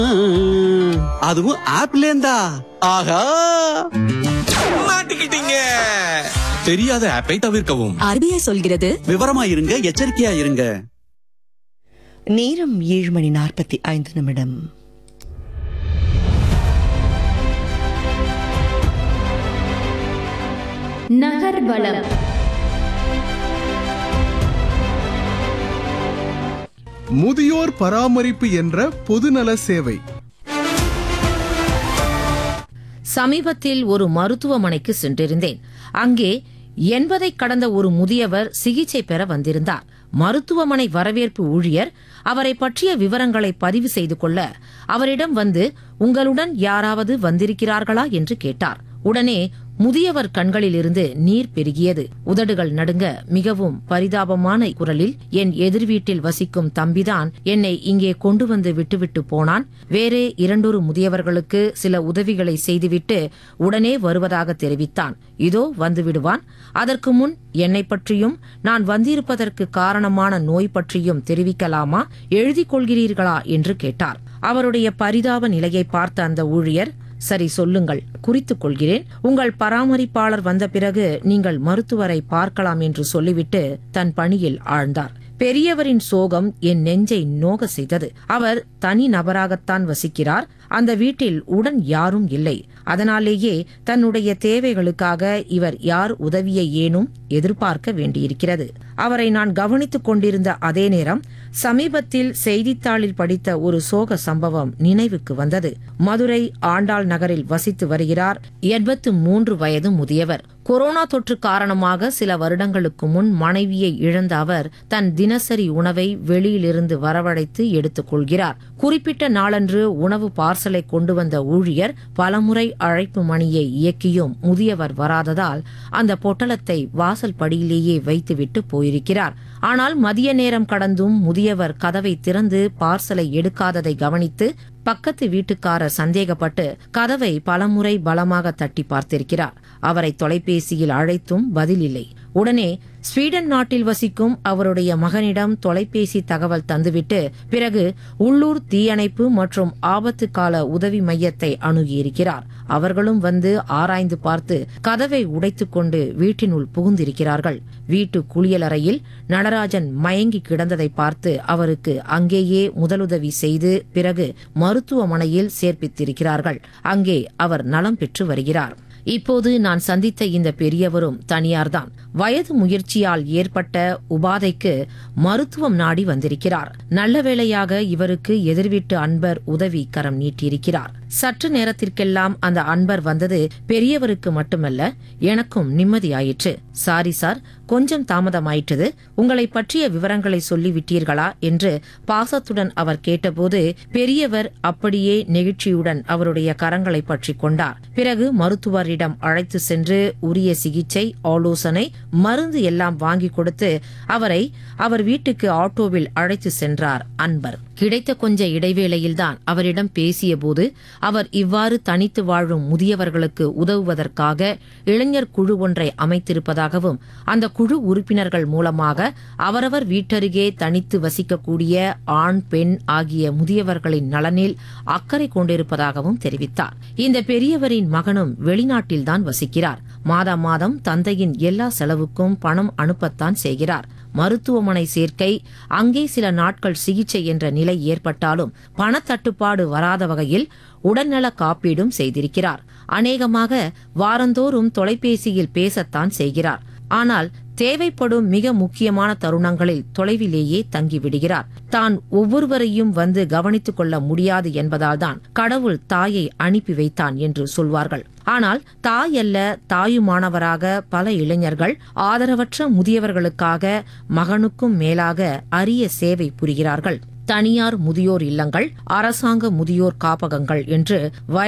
அதுவும் ஆப்ல இருந்தா ஆஹா மாட்டிக்கிட்டீங்க தெரியாத ஆப்பை தவிர்க்கவும் ஆர்பிஐ சொல்கிறது விவரமா இருங்க எச்சரிக்கையா இருங்க நேரம் ஏழு மணி நாற்பத்தி ஐந்து நிமிடம் நகர்வலம் முதியோர் பராமரிப்பு என்ற பொதுநல சேவை சமீபத்தில் ஒரு மருத்துவமனைக்கு சென்றிருந்தேன் அங்கே எண்பதை கடந்த ஒரு முதியவர் சிகிச்சை பெற வந்திருந்தார் மருத்துவமனை வரவேற்பு ஊழியர் அவரை பற்றிய விவரங்களை பதிவு செய்து கொள்ள அவரிடம் வந்து உங்களுடன் யாராவது வந்திருக்கிறார்களா என்று கேட்டார் உடனே முதியவர் கண்களிலிருந்து நீர் பெருகியது உதடுகள் நடுங்க மிகவும் பரிதாபமான குரலில் என் எதிர் வீட்டில் வசிக்கும் தம்பிதான் என்னை இங்கே கொண்டு வந்து விட்டுவிட்டு போனான் வேறே இரண்டொரு முதியவர்களுக்கு சில உதவிகளை செய்துவிட்டு உடனே வருவதாக தெரிவித்தான் இதோ வந்து விடுவான் அதற்கு முன் என்னை பற்றியும் நான் வந்திருப்பதற்கு காரணமான நோய் பற்றியும் தெரிவிக்கலாமா எழுதிக் கொள்கிறீர்களா என்று கேட்டார் அவருடைய பரிதாப நிலையை பார்த்த அந்த ஊழியர் சரி சொல்லுங்கள் குறித்துக் கொள்கிறேன் உங்கள் பராமரிப்பாளர் வந்த பிறகு நீங்கள் மருத்துவரை பார்க்கலாம் என்று சொல்லிவிட்டு தன் பணியில் ஆழ்ந்தார் பெரியவரின் சோகம் என் நெஞ்சை நோக செய்தது அவர் தனி நபராகத்தான் வசிக்கிறார் அந்த வீட்டில் உடன் யாரும் இல்லை அதனாலேயே தன்னுடைய தேவைகளுக்காக இவர் யார் உதவியை ஏனும் எதிர்பார்க்க வேண்டியிருக்கிறது அவரை நான் கவனித்துக் கொண்டிருந்த அதே நேரம் சமீபத்தில் செய்தித்தாளில் படித்த ஒரு சோக சம்பவம் நினைவுக்கு வந்தது மதுரை ஆண்டாள் நகரில் வசித்து வருகிறார் எண்பத்து மூன்று வயது முதியவர் கொரோனா தொற்று காரணமாக சில வருடங்களுக்கு முன் மனைவியை இழந்த அவர் தன் தினசரி உணவை வெளியிலிருந்து வரவழைத்து எடுத்துக் கொள்கிறார் குறிப்பிட்ட நாளன்று உணவு பார்சலை கொண்டு வந்த ஊழியர் பலமுறை அழைப்பு மணியை இயக்கியும் முதியவர் வராததால் அந்த பொட்டலத்தை வாசல் படியிலேயே வைத்துவிட்டு போயிருக்கிறார் ஆனால் மதிய நேரம் கடந்தும் முதியவர் கதவை திறந்து பார்சலை எடுக்காததை கவனித்து பக்கத்து வீட்டுக்காரர் சந்தேகப்பட்டு கதவை பலமுறை பலமாக தட்டி பார்த்திருக்கிறார் அவரை தொலைபேசியில் அழைத்தும் பதில் இல்லை உடனே ஸ்வீடன் நாட்டில் வசிக்கும் அவருடைய மகனிடம் தொலைபேசி தகவல் தந்துவிட்டு பிறகு உள்ளூர் தீயணைப்பு மற்றும் ஆபத்து கால உதவி மையத்தை அணுகியிருக்கிறார் அவர்களும் வந்து ஆராய்ந்து பார்த்து கதவை உடைத்துக் கொண்டு வீட்டினுள் புகுந்திருக்கிறார்கள் வீட்டு குளியலறையில் நடராஜன் மயங்கி கிடந்ததை பார்த்து அவருக்கு அங்கேயே முதலுதவி செய்து பிறகு மருத்துவமனையில் சேர்ப்பித்திருக்கிறார்கள் அங்கே அவர் நலம் பெற்று வருகிறார் இப்போது நான் சந்தித்த இந்த பெரியவரும் தனியார்தான் வயது முயற்சியால் ஏற்பட்ட உபாதைக்கு மருத்துவம் நாடி வந்திருக்கிறார் நல்ல வேளையாக இவருக்கு எதிர்வீட்டு அன்பர் உதவி கரம் நீட்டியிருக்கிறார் சற்று நேரத்திற்கெல்லாம் அந்த அன்பர் வந்தது பெரியவருக்கு மட்டுமல்ல எனக்கும் நிம்மதியாயிற்று சாரி சார் கொஞ்சம் தாமதமாயிட்டது உங்களை பற்றிய விவரங்களை சொல்லிவிட்டீர்களா என்று பாசத்துடன் அவர் கேட்டபோது பெரியவர் அப்படியே நெகிழ்ச்சியுடன் அவருடைய கரங்களை பற்றிக் கொண்டார் பிறகு மருத்துவரிடம் அழைத்து சென்று உரிய சிகிச்சை ஆலோசனை மருந்து எல்லாம் வாங்கி கொடுத்து அவரை அவர் வீட்டுக்கு ஆட்டோவில் அழைத்து சென்றார் அன்பர் கிடைத்த கொஞ்ச இடைவேளையில்தான் அவரிடம் பேசியபோது அவர் இவ்வாறு தனித்து வாழும் முதியவர்களுக்கு உதவுவதற்காக இளைஞர் குழு ஒன்றை அமைத்திருப்பதாகவும் அந்த குழு உறுப்பினர்கள் மூலமாக அவரவர் வீட்டருகே தனித்து வசிக்கக்கூடிய ஆண் பெண் ஆகிய முதியவர்களின் நலனில் அக்கறை கொண்டிருப்பதாகவும் தெரிவித்தார் இந்த பெரியவரின் மகனும் வெளிநாட்டில்தான் வசிக்கிறார் மாதா மாதம் தந்தையின் எல்லா செலவுக்கும் பணம் அனுப்பத்தான் செய்கிறார் மருத்துவமனை சேர்க்கை அங்கே சில நாட்கள் சிகிச்சை என்ற நிலை ஏற்பட்டாலும் பணத்தட்டுப்பாடு வராத வகையில் உடல்நல காப்பீடும் செய்திருக்கிறார் அநேகமாக வாரந்தோறும் தொலைபேசியில் பேசத்தான் செய்கிறார் ஆனால் தேவைப்படும் மிக முக்கியமான தருணங்களில் தொலைவிலேயே தங்கிவிடுகிறார் தான் ஒவ்வொருவரையும் வந்து கவனித்துக் கொள்ள முடியாது என்பதால்தான் கடவுள் தாயை அனுப்பி வைத்தான் என்று சொல்வார்கள் ஆனால் தாய் அல்ல தாயுமானவராக பல இளைஞர்கள் ஆதரவற்ற முதியவர்களுக்காக மகனுக்கும் மேலாக அரிய சேவை புரிகிறார்கள் தனியார் முதியோர் இல்லங்கள் அரசாங்க முதியோர் காப்பகங்கள் என்று வய